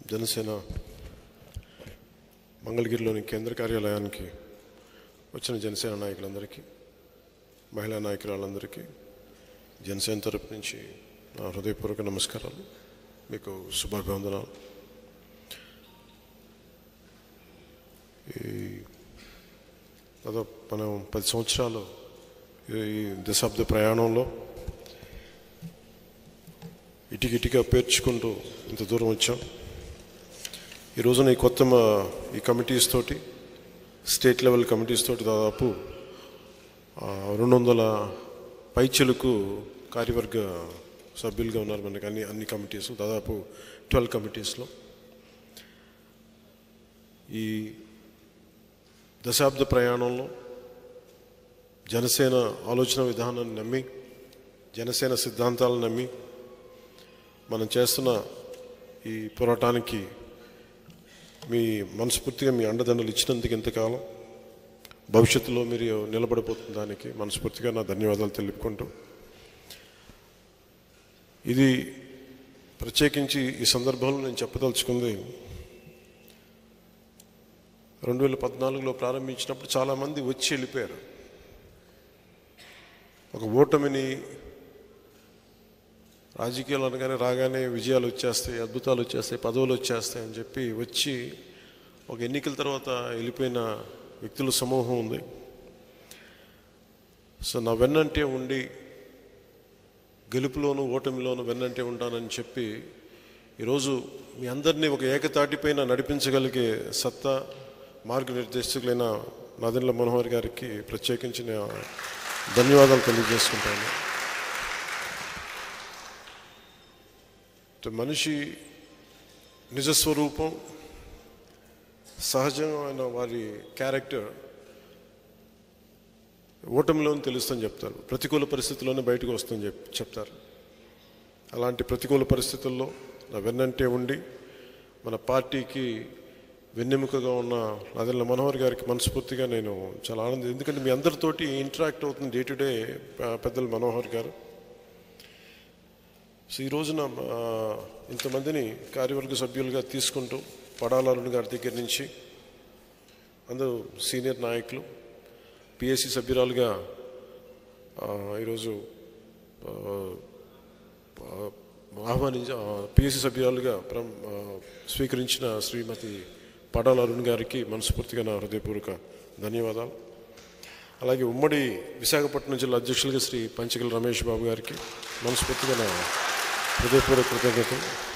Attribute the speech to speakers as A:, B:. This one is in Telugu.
A: జనసేన మంగళగిరిలోని కేంద్ర కార్యాలయానికి వచ్చిన జనసేన నాయకులందరికీ మహిళా నాయకురాలందరికీ జనసేన తరపు నుంచి నా హృదయపూర్వక నమస్కారాలు మీకు శుభాభివందనాలు ఈ దాదాపు మనం పది సంవత్సరాలు ఈ దశాబ్ద ప్రయాణంలో ఇటుకిటిగా పేర్చుకుంటూ ఇంత దూరం వచ్చాం ఈ రోజున ఈ కొత్త మా ఈ కమిటీస్ తోటి స్టేట్ లెవెల్ కమిటీస్ తోటి దాదాపు ఆ, రెండు వందల పైచెలకు కార్యవర్గ సభ్యులుగా ఉన్నారు మనకి అన్ని అన్ని కమిటీస్ దాదాపు ట్వెల్వ్ కమిటీస్లో ఈ దశాబ్ద ప్రయాణంలో జనసేన ఆలోచన విధానాన్ని నమ్మి జనసేన సిద్ధాంతాలను నమ్మి మనం చేస్తున్న ఈ పోరాటానికి మీ మనస్ఫూర్తిగా మీ అండదండలు ఇచ్చినందుకు ఇంతకాలం భవిష్యత్తులో మీరు నిలబడిపోతున్న దానికి మనస్ఫూర్తిగా నా ధన్యవాదాలు తెలుపుకుంటూ ఇది ప్రత్యేకించి ఈ సందర్భంలో నేను చెప్పదలుచుకుంది రెండు వేల పద్నాలుగులో ప్రారంభించినప్పుడు చాలామంది వచ్చి వెళ్ళిపోయారు ఒక ఓటమిని రాజకీయాలు అనగానే రాగానే విజయాలు వచ్చేస్తాయి అద్భుతాలు వచ్చేస్తాయి పదవులు వచ్చేస్తాయి అని చెప్పి వచ్చి ఒక ఎన్నికల తర్వాత వెళ్ళిపోయిన వ్యక్తుల సమూహం ఉంది సో నా వెన్నంటే ఉండి గెలుపులోను ఓటమిలోను వెన్నంటే ఉంటానని చెప్పి ఈరోజు మీ అందరినీ ఒక ఏకతాటిపైన నడిపించగలిగే సత్తా మార్గనిర్దేశకులైన నాదెండ్ల మనోహర్ గారికి ప్రత్యేకించి నేను ధన్యవాదాలు తెలియజేసుకుంటాను అంటే మనిషి నిజస్వరూపం సహజమైన వారి క్యారెక్టర్ ఓటమిలోనే తెలుస్తుందని చెప్తారు ప్రతికూల పరిస్థితుల్లోనే బయటకు వస్తుందని చెప్ చెప్తారు అలాంటి ప్రతికూల పరిస్థితుల్లో నా వెన్నంటే ఉండి మన పార్టీకి వెన్నెముకగా ఉన్న నాదెల్ల మనోహర్ గారికి మనస్ఫూర్తిగా నేను చాలా ఆనందం ఎందుకంటే మీ అందరితోటి ఇంటరాక్ట్ అవుతుంది డే టు డే పెద్దలు మనోహర్ గారు సో ఈ రోజున ఆ, ఇంతమందిని కార్యవర్గ సభ్యులుగా తీసుకుంటూ పడాలరుణ్ గారి దగ్గర నుంచి అందరూ సీనియర్ నాయకులు పిఎస్సి సభ్యురాలుగా ఆ, ఈరోజు ఆ, ఆ, ఆహ్వానించ పిఎస్సి సభ్యురాలుగా ప్రం ఆ, స్వీకరించిన శ్రీమతి పడాల అరుణ్ గారికి మనస్ఫూర్తిగా నా హృదయపూర్వక ధన్యవాదాలు అలాగే ఉమ్మడి విశాఖపట్నం జిల్లా అధ్యక్షులుగా శ్రీ పంచకల రమేష్ బాబు గారికి మనస్ఫూర్తిగా నా హృదయపూర్వక కృతజ్ఞతలు